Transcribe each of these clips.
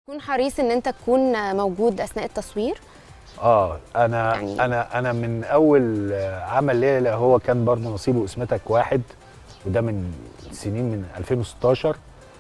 تكون حريص ان انت تكون موجود اثناء التصوير اه انا يعني- يعني انا انا من اول آه، عمل ليا اللي هو كان برضه نصيبه اسمتك واحد وده من سنين من 2016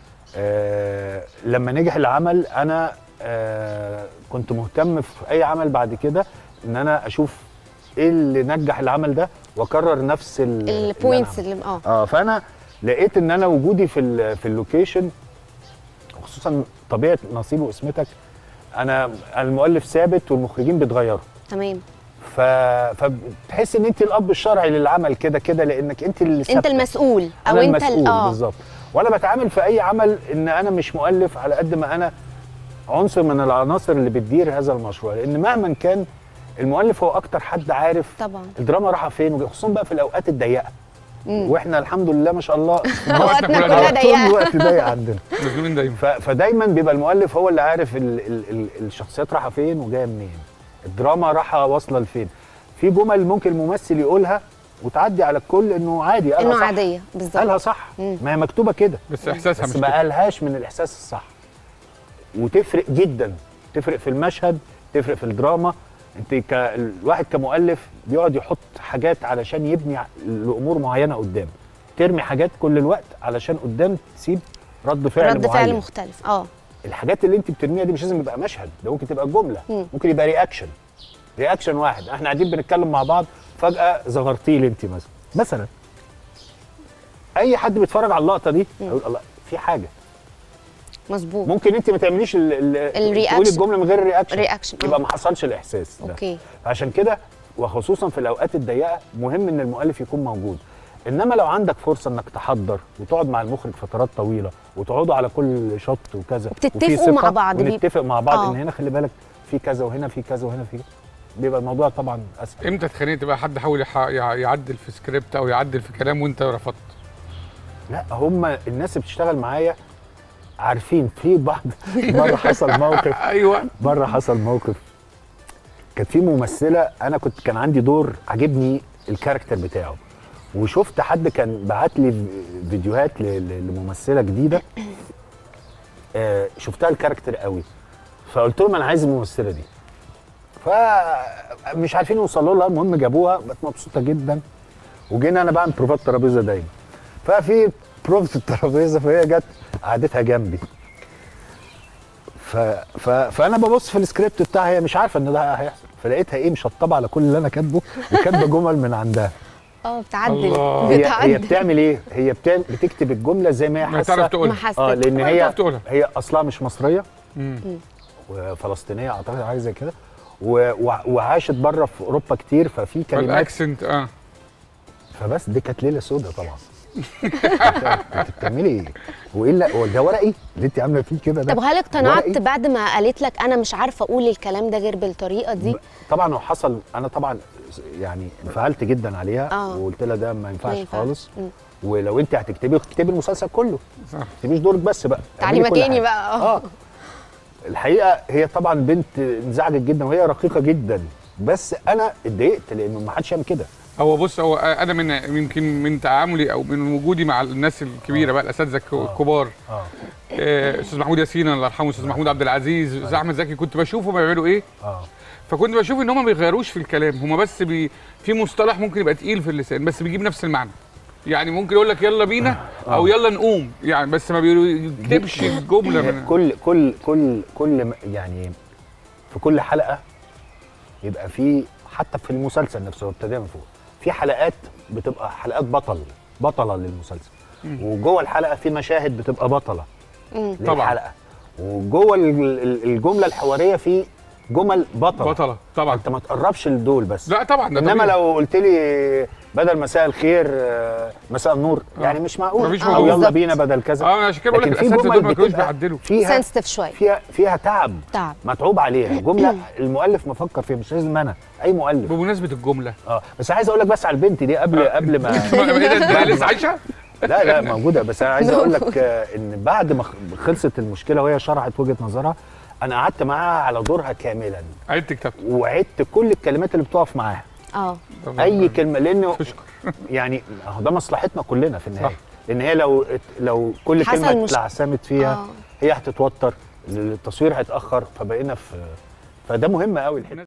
آه لما نجح العمل انا آه كنت مهتم في اي عمل بعد كده ان انا اشوف ايه اللي نجح العمل ده واكرر نفس ال- اللي أنا البوينتس عملته. اللي اه اه فانا لقيت ان انا وجودي في ال في اللوكيشن خصوصا طبيعه نصيب واسمتك انا المؤلف ثابت والمخرجين بيتغيروا تمام ف... فبتحس ان انت الاب الشرعي للعمل كده كده لانك انت اللي انت ثابتة. المسؤول او أنا انت ال- المسؤول اه بالظبط وانا بتعامل في اي عمل ان انا مش مؤلف على قد ما انا عنصر من العناصر اللي بتدير هذا المشروع لان مهما كان المؤلف هو اكتر حد عارف طبعا الدراما رايحه فين خصوصا بقى في الاوقات الضيقه مم. واحنا الحمد لله ما شاء الله اوقاتنا كلها كلها على طول ضيقه الوقت ضيق عندنا مشغولين دايما ف... فدايما بيبقى المؤلف هو اللي عارف ال... ال... ال... الشخصيات رايحه فين وجايه منين الدراما رايحه واصله لفين في جمل ممكن الممثل يقولها وتعدي على الكل انه عادي قالها انه صح عاديه بالظبط قالها صح مم. ما هي مكتوبه كده بس احساسها بس مش ما كده. قالهاش من الاحساس الصح وتفرق جدا تفرق في المشهد تفرق في الدراما انت ك... الواحد كمؤلف بيقعد يحط حاجات علشان يبني ع- لامور معينه قدام ترمي حاجات كل الوقت علشان قدام تسيب رد فعل رد معين فعل مختلف اه الحاجات اللي انت بترميها دي مش لازم يبقى مشهد ده ممكن تبقى جمله مم. ممكن يبقى رياكشن رياكشن واحد احنا قاعدين بنتكلم مع بعض فجاه زغرتي لي انت مثلا مثلا اي حد بيتفرج على اللقطه دي يقول الله في حاجه مظبوط ممكن انت ما تعمليش ال- ال- الرياكشن. تقولي الجمله من غير رياكشن رياكشن، يبقى اه. ما حصلش الاحساس ده اوكي عشان كده وخصوصا في الاوقات الضيقه مهم ان المؤلف يكون موجود انما لو عندك فرصه انك تحضر وتقعد مع المخرج فترات طويله وتقعدوا على كل شوت وكذا وفي وبتتفقوا مع ثقة بعض، بي- ونتفق مع بعض آه. ان هنا خلي بالك في كذا وهنا في كذا وهنا في كذا بيبقى الموضوع طبعا اسهل امتى اتخانقت بقى حد حاول يح- يع- يعدل في سكريبت او يعدل في كلام وانت رفضت لا هم الناس اللي بتشتغل معايا عارفين في بعض مره حصل موقف ايوه مره حصل موقف كانت في ممثله انا كنت كان عندي دور عجبني الكاركتر بتاعه وشفت حد كان بعت لي فيديوهات ل- ل- لممثله جديده آه شفتها الكاركتر قوي فقلت لهم انا عايز الممثله دي فمش عارفين يوصلوا لها المهم جابوها بقت مبسوطه جدا وجينا انا بعمل بروفات ترابيزه دايما ففي بروفة الترابيزه فهي جت قعدتها جنبي ف... ف... فانا ببص في السكريبت بتاعها هي مش عارفه ان ده هيحصل فلقيتها ايه مشطبه على كل اللي انا كاتبه وكاتبه جمل من عندها اه بتعدل الله. هي هي بتعدل بتعمل ايه هي بتعمل بتكتب الجمله زي ما هي ما حاسه تعرف تقول ما حست اه لان ما هي تعرف تقولها. هي اصلها مش مصريه مم. وفلسطينيه اعتقد حاجه زي كده و... و... وعاشت بره في اوروبا كتير ففي كلمات فالاكسنت اه فبس دي كانت ليله سودة طبعا انت بتعملي ايه؟ وايه اللي هو ده ورقي اللي انت عامله فيه كده ده طب هل اقتنعت ورقي؟ بعد ما قالت لك انا مش عارفه اقول الكلام ده غير بالطريقه دي طبعا هو حصل انا طبعا يعني انفعلت جدا عليها آه. وقلت لها ده ما ينفعش ينفعش. خالص مم. ولو انت هتكتبي اكتبي المسلسل كله صح ما تكتبيش دورك بس بقى تعالي اعملي كل مكاني حاجة. بقى اه اه الحقيقه هي طبعا بنت انزعجت جدا وهي رقيقه جدا بس انا اتضايقت لانه ما حدش يعمل كده هو بص هو انا من يمكن من تعاملي او من وجودي مع الناس الكبيره بقى الاساتذه الك- الكبار اه آه، استاذ محمود ياسين الله يرحمه استاذ محمود عبد العزيز استاذ احمد زكي كنت بشوفهم بيعملوا ايه اه فكنت بشوف ان هم ما بيغيروش في الكلام هم بس بي في مصطلح ممكن يبقى تقيل في اللسان بس بيجيب نفس المعنى يعني ممكن يقول لك يلا بينا او يلا نقوم يعني بس ما بيكتبش الجمله من كل كل كل كل م- يعني في كل حلقه يبقى في حتى في المسلسل نفسه ابتدى من فوق في حلقات بتبقى حلقات بطل بطله للمسلسل وجوه الحلقه في مشاهد بتبقى بطله مم. طبعاً. للحلقه وجوه ال- ال- الجمله الحواريه في جمل بطله بطله طبعا انت ما تقربش لدول بس لا طبعا ده انما طبيعي. لو قلت لي بدل مساء الخير آه، مساء النور آه. يعني مش معقول مفيش او موجود. يلا بالظبط. بينا بدل كذا اه انا عشان كده بقول لك لكن في الاساتذه دول جمل ما كانوش بتبقى بيعدلوا فيها سنسيتيف شويه فيها فيها تعب تعب متعوب عليها جمله المؤلف مفكر فيها مش لازم انا اي مؤلف بمناسبه الجمله اه بس عايز اقول لك بس على البنت دي قبل قبل ما ايه ده انت لسه عايشه؟ لا لا موجوده بس انا عايز اقول لك آه، ان بعد ما خ- خلصت المشكله وهي شرحت وجهه نظرها انا قعدت معاها على دورها كاملا عدت كتبت وعدت كل الكلمات اللي بتقف معاها اه اي كلمه لانه تشكر يعني هو ده مصلحتنا كلنا في النهايه صح. لان هي لو لو كل حصل كلمه مش- اتلعثمت فيها آه. هي هتتوتر التصوير هيتاخر فبقينا في فده مهم قوي الحته